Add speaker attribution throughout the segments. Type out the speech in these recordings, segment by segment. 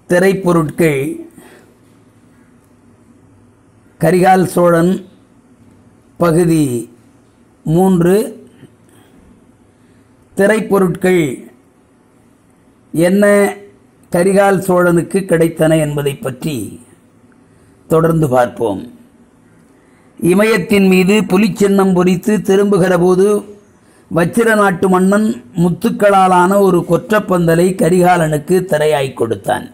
Speaker 1: திரைப்பொருட்கள் கரிகால் சோழன் பகுதி மூன்று திரைப்பொருட்கள் என்ன கரிகால் சோழனுக்கு கிடைத்தன என்பதை பற்றி தொடர்ந்து பார்ப்போம் இமயத்தின் மீது புலிச்சின்னம் பொறித்து திரும்புகிற போது வச்சிர நாட்டு மன்னன் முத்துக்களாலான ஒரு கொற்றப்பந்தலை கரிகாலனுக்கு திரையாய்க் கொடுத்தான்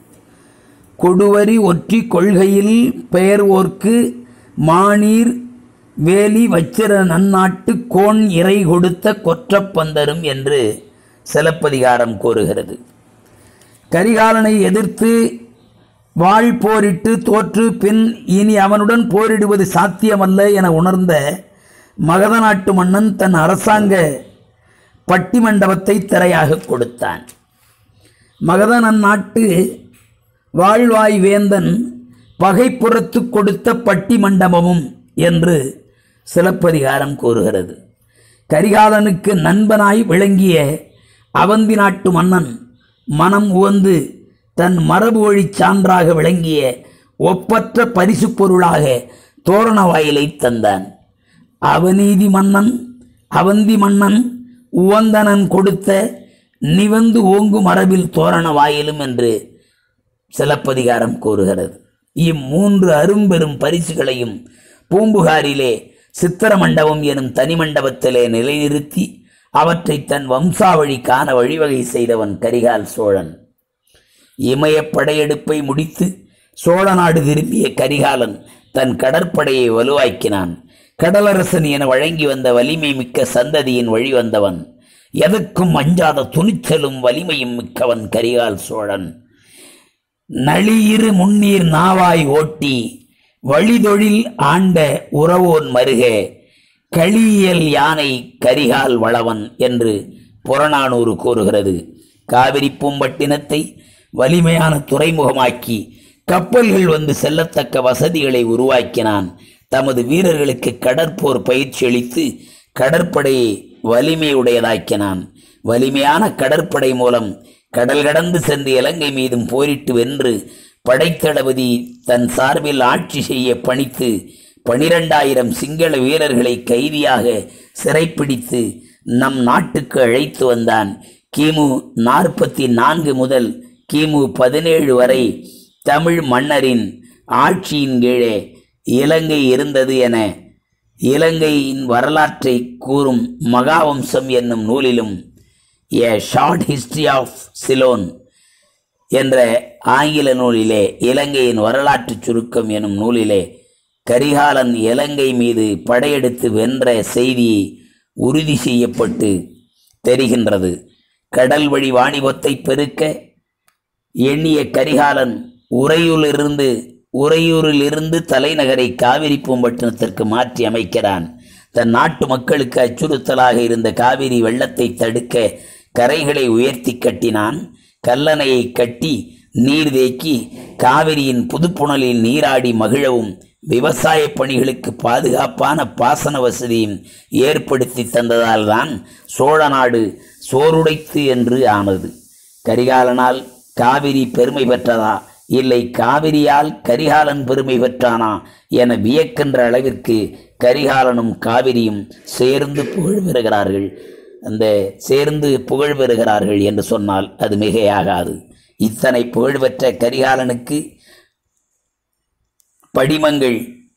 Speaker 1: கொடுவரி ஒற்றி கொள்கையில் பெயர்வோர்க்கு மானீர் வேலி வச்சிர நன்னாட்டு கோன் இறை கொடுத்த கொற்றப்பந்தரும் என்று சிலப்பதிகாரம் கூறுகிறது கரிகாலனை எதிர்த்து வாழ் போரிட்டு தோற்று பின் இனி அவனுடன் போரிடுவது சாத்தியமல்ல என உணர்ந்த மகத நாட்டு மன்னன் தன் அரசாங்க பட்டிமண்டபத்தை திரையாக கொடுத்தான் மகத நன்னாட்டு வாழ்வாய் வேந்தன் பகைப்புறத்து கொடுத்த பட்டிமண்டபமும் என்று சிலப்பதிகாரம் கூறுகிறது கரிகாலனுக்கு நண்பனாய் விளங்கிய அவந்தி நாட்டு மன்னன் மனம் உவந்து தன் மரபு வழி சான்றாக விளங்கிய ஒப்பற்ற பரிசு பொருளாக தோரண வாயிலை தந்தான் அவநீதி மன்னன் அவந்தி மன்னன் உவந்தனன் கொடுத்த நிவந்து ஓங்கு மரபில் தோரண வாயிலும் என்று சிலப்பதிகாரம் கூறுகிறது இம்மூன்று அரும்பெரும் பரிசுகளையும் பூம்புகாரிலே சித்திர மண்டபம் எனும் தனி மண்டபத்திலே நிலைநிறுத்தி அவற்றை தன் வம்சாவழி காண வழிவகை செய்தவன் கரிகால் சோழன் இமயப் படையெடுப்பை முடித்து சோழ நாடு திரும்பிய கரிகாலன் தன் கடற்படையை வலுவாக்கினான் கடலரசன் என வழங்கி வந்த வலிமை மிக்க சந்ததியின் வழி வந்தவன் எதற்கும் அஞ்சாத துணிச்சலும் வலிமையும் மிக்கவன் கரிகால் சோழன் நளியிரு முன்னீர் நாவாய் ஓட்டி வழிதொழில் ஆண்ட உறவோன் மருகே களியியல் யானை கரிகால் வளவன் என்று புறநானூறு கூறுகிறது காவிரி பூம்பட்டினத்தை வலிமையான துறைமுகமாக்கி கப்பல்கள் வந்து செல்லத்தக்க வசதிகளை உருவாக்கினான் தமது வீரர்களுக்கு கடற்போர் பயிற்சி அளித்து கடற்படையை வலிமையுடையதாக்கினான் வலிமையான கடற்படை மூலம் கடல் கடந்து சென்று இலங்கை மீதும் போரிட்டு வென்று படைத்தளபதி தன் சார்பில் ஆட்சி செய்ய பணித்து பனிரெண்டாயிரம் சிங்கள வீரர்களை கைதியாக சிறைப்பிடித்து நம் நாட்டுக்கு அழைத்து வந்தான் கிமு நாற்பத்தி நான்கு முதல் கிமு பதினேழு வரை தமிழ் மன்னரின் ஆட்சியின் கீழே இலங்கை இருந்தது என இலங்கையின் வரலாற்றை கூறும் மகாவம்சம் என்னும் நூலிலும் a short history of Ceylon என்ற ஆங்கில நூலிலே இலங்கையின் வரலாற்று சுருக்கம் எனும் நூலிலே கரிகாலன் இலங்கை மீது படையெடுத்து வென்ற செய்தி உறுதி செய்யப்பட்டு தெரிகின்றது கடல் வழி வாணிபத்தை பெருக்க எண்ணிய கரிகாலன் உறையூரிலிருந்து உறையூரிலிருந்து தலைநகரை காவிரி பூம்பட்டினத்திற்கு மாற்றி அமைக்கிறான் தன் நாட்டு மக்களுக்கு அச்சுறுத்தலாக இருந்த காவிரி வெள்ளத்தை தடுக்க கரைகளை உயர்த்தி கட்டினான் கல்லணையை கட்டி நீர் தேக்கி காவிரியின் புதுப்புணலில் நீராடி மகிழவும் விவசாய பணிகளுக்கு பாதுகாப்பான பாசன வசதியும் ஏற்படுத்தி தந்ததால் தான் சோழ நாடு சோறுடைத்து என்று ஆனது கரிகாலனால் காவிரி பெருமை பெற்றதா இல்லை காவிரியால் கரிகாலன் பெருமை பெற்றானா என வியக்கின்ற அளவிற்கு கரிகாலனும் காவிரியும் சேர்ந்து புகழ் பெறுகிறார்கள் அந்த சேர்ந்து புகழ் பெறுகிறார்கள் என்று சொன்னால் அது மிகையாகாது இத்தனை புகழ்பெற்ற கரிகாலனுக்கு படிமங்கள்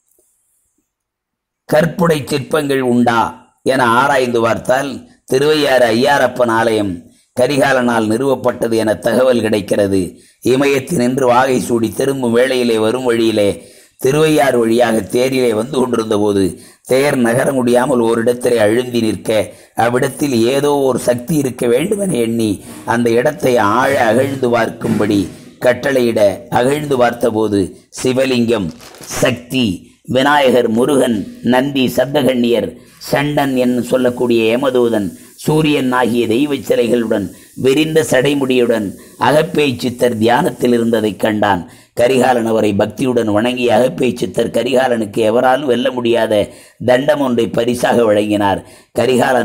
Speaker 1: கற்புடை சிற்பங்கள் உண்டா என ஆராய்ந்து பார்த்தால் திருவையாறு ஐயாரப்பன் ஆலயம் கரிகாலனால் நிறுவப்பட்டது என தகவல் கிடைக்கிறது இமயத்தினின்று வாகை சூடி திரும்பும் வேளையிலே வரும் வழியிலே திருவையாறு வழியாக தேரிலே வந்து கொண்டிருந்த போது தேர் நகர முடியாமல் ஓரிடத்திலே அழுந்தி நிற்க அவ்விடத்தில் ஏதோ ஒரு சக்தி இருக்க வேண்டுமென எண்ணி அந்த இடத்தை ஆழ அகழ்ந்து பார்க்கும்படி கட்டளையிட அகழ்ந்து பார்த்தபோது சிவலிங்கம் சக்தி விநாயகர் முருகன் நந்தி சப்தகண்ணியர் சண்டன் என்று சொல்லக்கூடிய யமதூதன் சூரியன் ஆகிய தெய்வச் சிலைகளுடன் விரிந்த சடைமுடியுடன் அகப்பேய் சித்தர் தியானத்தில் இருந்ததைக் கண்டான் கரிகாலன் அவரை பக்தியுடன் வணங்கிய அகப்பேய் சித்தர் கரிகாலனுக்கு எவராலும் வெல்ல முடியாத தண்டம் ஒன்றை பரிசாக வழங்கினார் கரிகாலன்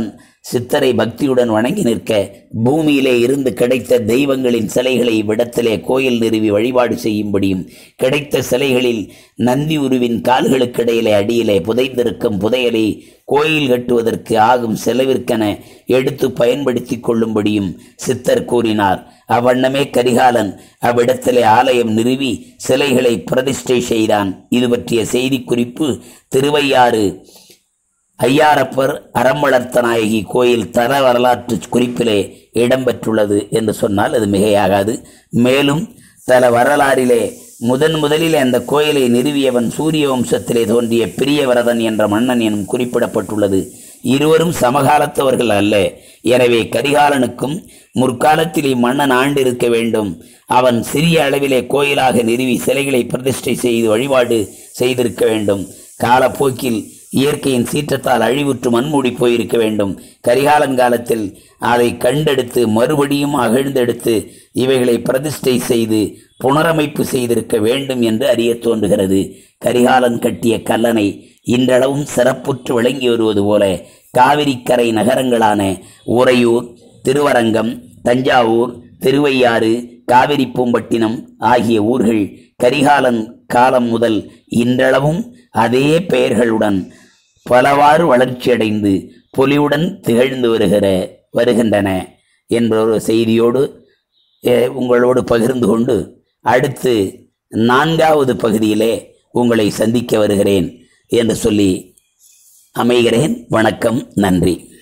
Speaker 1: சித்தரை பக்தியுடன் வணங்கி நிற்க பூமியிலே இருந்து கிடைத்த தெய்வங்களின் சிலைகளை இவ்விடத்திலே கோயில் நிறுவி வழிபாடு செய்யும்படியும் கிடைத்த சிலைகளில் நந்தி உருவின் கால்களுக்கிடையிலே அடியிலே புதைந்திருக்கும் புதையலை கோயில் கட்டுவதற்கு ஆகும் செலவிற்கென எடுத்து பயன்படுத்தி கொள்ளும்படியும் சித்தர் கூறினார் அவ்வண்ணமே கரிகாலன் அவ்விடத்திலே ஆலயம் நிறுவி சிலைகளை பிரதிஷ்டை செய்தான் இது பற்றிய செய்திக்குறிப்பு திருவையாறு ஐயாரப்பர் அறம் வளர்த்த நாயகி கோயில் தர வரலாற்று குறிப்பிலே இடம்பெற்றுள்ளது என்று சொன்னால் அது மிகையாகாது மேலும் தல வரலாறிலே முதன் முதலில் அந்த கோயிலை நிறுவியவன் சூரிய வம்சத்திலே தோன்றிய பிரியவரதன் என்ற மன்னன் எனும் குறிப்பிடப்பட்டுள்ளது இருவரும் சமகாலத்தவர்கள் அல்ல எனவே கரிகாலனுக்கும் முற்காலத்தில் இம்மன்னன் ஆண்டிருக்க வேண்டும் அவன் சிறிய அளவிலே கோயிலாக நிறுவி சிலைகளை பிரதிஷ்டை செய்து வழிபாடு செய்திருக்க வேண்டும் காலப்போக்கில் இயற்கையின் சீற்றத்தால் அழிவுற்று மண்மூடி போயிருக்க வேண்டும் கரிகாலன் காலத்தில் அதை கண்டெடுத்து மறுபடியும் அகழ்ந்தெடுத்து இவைகளை பிரதிஷ்டை செய்து புனரமைப்பு செய்திருக்க வேண்டும் என்று அறிய தோன்றுகிறது கரிகாலன் கட்டிய கல்லணை இன்றளவும் சிறப்புற்று விளங்கி வருவது போல காவிரிக்கரை நகரங்களான உறையூர் திருவரங்கம் தஞ்சாவூர் திருவையாறு காவிரி பூம்பட்டினம் ஆகிய ஊர்கள் கரிகாலன் காலம் முதல் இன்றளவும் அதே பெயர்களுடன் பலவாறு வளர்ச்சியடைந்து பொலிவுடன் திகழ்ந்து வருகிற வருகின்றன என்ற ஒரு செய்தியோடு அஹ், உங்களோடு பகிர்ந்து கொண்டு அடுத்து நான்காவது பகுதியிலே உங்களை சந்திக்க வருகிறேன் என்று சொல்லி அமைகிறேன் வணக்கம் நன்றி